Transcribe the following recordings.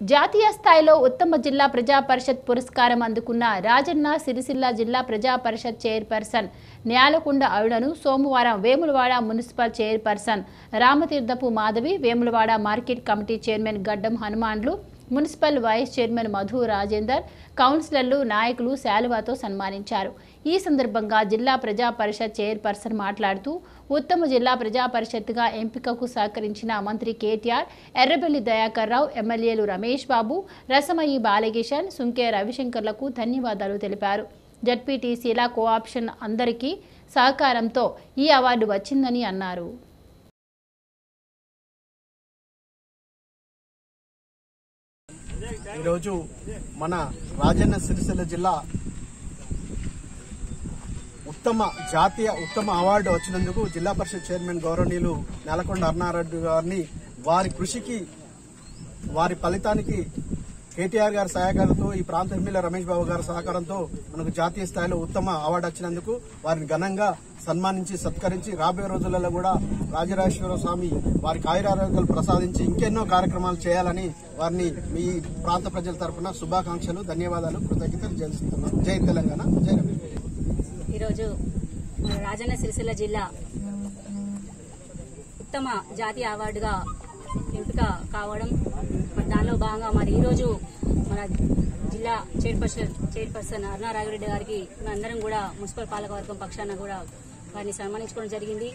జాతీయ స్థాయిలో ఉత్తమ జిల్లా ప్రజా పరిషత్ పురస్కారం అందుకున్న రాజన్న సిరిసిల్ల జిల్లా ప్రజా పరిషత్ చైర్పర్సన్ న్యాలకొండ అరుణను సోమవారం Vemulawada municipal chairperson Ramatheerthapu Madhavi Vemulawada market committee chairman Gaddam Hanumanlu municipal vice chairman Madhu Rajender కౌన్సిలర్లు నాయకులు శాలువాతో సన్మానించారు ఈ సందర్భంగా జిల్లా ప్రజా పరిషత్ చైర్పర్సన్ మాట్లాడుతూ ఉత్తమ జిల్లా ప్రజా పరిషత్గా ఎంపికకు సహకరించిన మంత్రి కేటీఆర్ ఎర్రబెల్లి దయాకర్ రావు ఎమ్మెల్యేలు రమేష్ బాబు రసమయి బాలకిషన్ సుంకే రవిశంకర్లకు ధన్యవాదాలు తెలిపారు జడ్పీటీసీల కోఆప్షన్ అందరికీ సహకారంతో ఈ అవార్డు వచ్చిందని అన్నారు ఈరోజు మన రాజన్న సిరిసిల్ల జిల్లా ఉత్తమ జాతీయ ఉత్తమ అవార్డు వచ్చినందుకు జిల్లా పరిషత్ చైర్మన్ గౌరవనీయులు నెలకొండ అరుణారెడ్డి గారిని వారి కృషికి వారి ఫలితానికి కేటీఆర్ గారి సహకారంతో ఈ ప్రాంత ఎమ్మెల్యే రమేష్ బాబు గారి సహకారంతో మనకు జాతీయ స్థాయిలో ఉత్తమ అవార్డు వచ్చినందుకు వారిని ఘనంగా సన్మానించి సత్కరించి రాబోయే రోజులలో కూడా రాజరాజేశ్వర స్వామి వారికి ఆయురారోగ్యాలు ప్రసాదించి ఇంకెన్నో కార్యక్రమాలు చేయాలని వారిని మీ ప్రాంత ప్రజల తరపున శుభాకాంక్షలు ధన్యవాదాలు కృతజ్ఞతలు జయిస్తున్నాం జై తెలంగాణ జై రమేష్ ఈరోజు మన రాజన్న సిరిసిల్ల జిల్లా ఉత్తమ జాతీయ అవార్డుగా ఎంపిక కావడం మరి దానిలో భాగంగా మరి ఈరోజు మన జిల్లా చైర్పర్సన్ చైర్పర్సన్ అరుణా రాఘరెడ్డి గారికి మేమందరం కూడా మున్సిపల్ పాలకవర్గం పక్షాన కూడా వారిని సన్మానించుకోవడం జరిగింది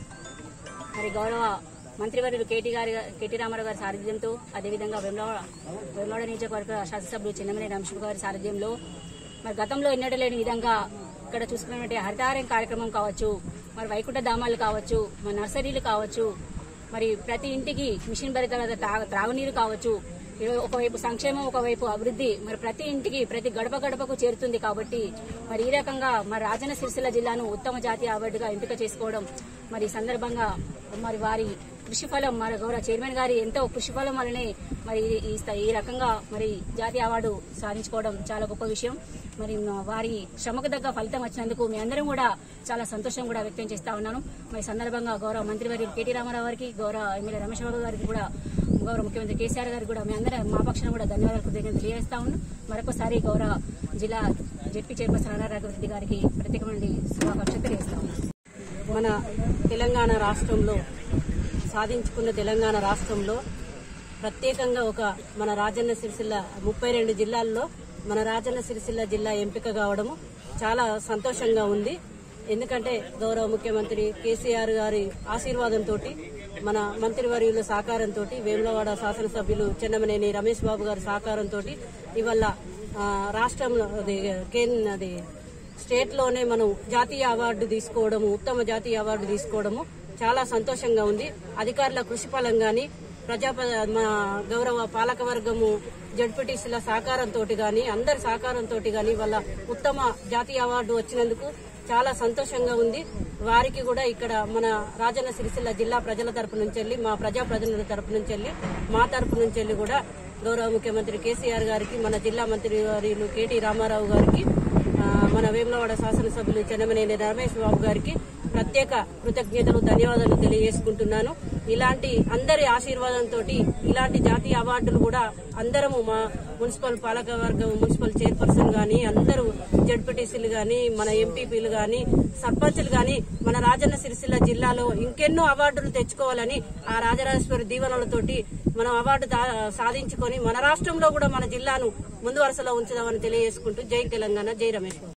మరి గౌరవ మంత్రివర్యులు కేటీ గారి కేటీ రామారావు గారి సారథ్యంతో అదేవిధంగా వెమ్లవాడ వెమ్లవాడ నియోజకవర్గ శాసనసభ్యులు చిన్నమనే రమేష్ గారి సారథ్యంలో మరి గతంలో ఎన్నడూ లేని విధంగా ఇక్కడ చూసుకున్నటువంటి హరితారం కార్యక్రమం కావచ్చు మరి వైకుంఠ ధామాలు కావచ్చు మరి నర్సరీలు కావచ్చు మరి ప్రతి ఇంటికి మిషన్ భరిత త్రాగు- త్రాగునీరు కావచ్చు ఇరవై- ఒకవైపు సంక్షేమం ఒకవైపు అభివృద్ధి మరి ప్రతి ఇంటికి ప్రతి గడప గడపకు చేరుతుంది కాబట్టి మరి ఈ రకంగా మరి రాజన్న సిరిసిల్ల జిల్లాను ఉత్తమ జాతీయ అవార్డుగా ఎంపిక చేసుకోవడం మరి ఈ సందర్భంగా మరి వారి కృషి ఫలం మరి గౌరవ చైర్మన్ గారి ఎంతో కృషి ఫలం వల్లనే మరి ఈ స్థా- ఈ రకంగా మరి జాతీయ అవార్డు సాధించుకోవడం చాలా గొప్ప విషయం మరి మ- వారి శ్రమకు తగ్గ ఫలితం వచ్చినందుకు మీ అందరం కూడా చాలా సంతోషం కూడా వ్యక్తం చేస్తా ఉన్నాను మరి ఈ సందర్భంగా గౌరవ మంత్రివర్యులు కేటీ రామారావు గారికి గౌరవ ఎమ్మెల్యే రమేష్ బాబు గారికి కూడా గౌరవ ముఖ్యమంత్రి కేసీఆర్ గారికి కూడా మీ అందరం మా పక్షాన కూడా ధన్యవాదాలు కృతజ్ఞతలు తెలియజేస్తా ఉన్నాం మరొకసారి గౌరవ జిల్లా జడ్పీ చైర్పర్సన్ అన్నా రాఘవరెడ్డి గారికి ప్రత్యేకమైన శుభాకాంక్షలు తెలియజేస్తా ఉన్నాం మన తెలంగాణ రాష్ట్రంలో సాధించుకున్న తెలంగాణ రాష్ట్రంలో ప్రత్యేకంగా ఒక మన రాజన్న సిరిసిల్ల ముప్పై రెండు జిల్లాల్లో మన రాజన్న సిరిసిల్ల జిల్లా ఎంపిక కావడము చాలా సంతోషంగా ఉంది ఎందుకంటే గౌరవ ముఖ్యమంత్రి కేసీఆర్ గారి ఆశీర్వాదంతో మన మంత్రివర్యుల సహకారంతో వేములవాడ శాసనసభ్యులు చెన్నమనేని రమేష్ బాబు గారి సహకారంతో ఇవాళ ఆ, రాష్ట్రంలో అది కేంద్ర అది స్టేట్ లోనే మనం జాతీయ అవార్డు తీసుకోవడము ఉత్తమ జాతీయ అవార్డు తీసుకోవడము చాలా సంతోషంగా ఉంది అధికారుల కృషి ఫలం గాని ప్రజా మా గౌరవ పాలక వర్గము జడ్పీటీసీల సహకారంతో గాని అందరి సహకారంతో గాని వాళ్ళ ఉత్తమ జాతీయ అవార్డు వచ్చినందుకు చాలా సంతోషంగా ఉంది వారికి కూడా ఇక్కడ మన రాజన్న సిరిసిల్ల జిల్లా ప్రజల తరపు నుంచి వెళ్ళి మా ప్రజా ప్రతినిధుల తరపు నుంచి వెళ్ళి మా తరపు నుంచి వెళ్ళి కూడా గౌరవ ముఖ్యమంత్రి కేసీఆర్ గారికి మన జిల్లా మంత్రి వర్యులు కేటీ రామారావు గారికి ఆ, మన వేములవాడ శాసనసభ్యులు చెన్నమనేని రమేష్ బాబు గారికి ప్రత్యేక కృతజ్ఞతలు ధన్యవాదాలు తెలియజేసుకుంటున్నాను ఇలాంటి అందరి ఆశీర్వాదంతో ఇలాంటి జాతీయ అవార్డులు కూడా అందరము మా మున్సిపల్ పాలక వర్గం మున్సిపల్ చైర్పర్సన్ గాని అందరూ జడ్పీటీసీలు గాని మన ఎంపీపీలు గాని సర్పంచులు గాని మన రాజన్న సిరిసిల్ల జిల్లాలో ఇంకెన్నో అవార్డులు తెచ్చుకోవాలని ఆ రాజరాజేశ్వరి దీవెనలతోటి మనం అవార్డు దా- సాధించుకొని మన రాష్ట్రంలో కూడా మన జిల్లాను ముందు వరుసలో ఉంచుదామని తెలియజేసుకుంటూ జై తెలంగాణ జై రమేష్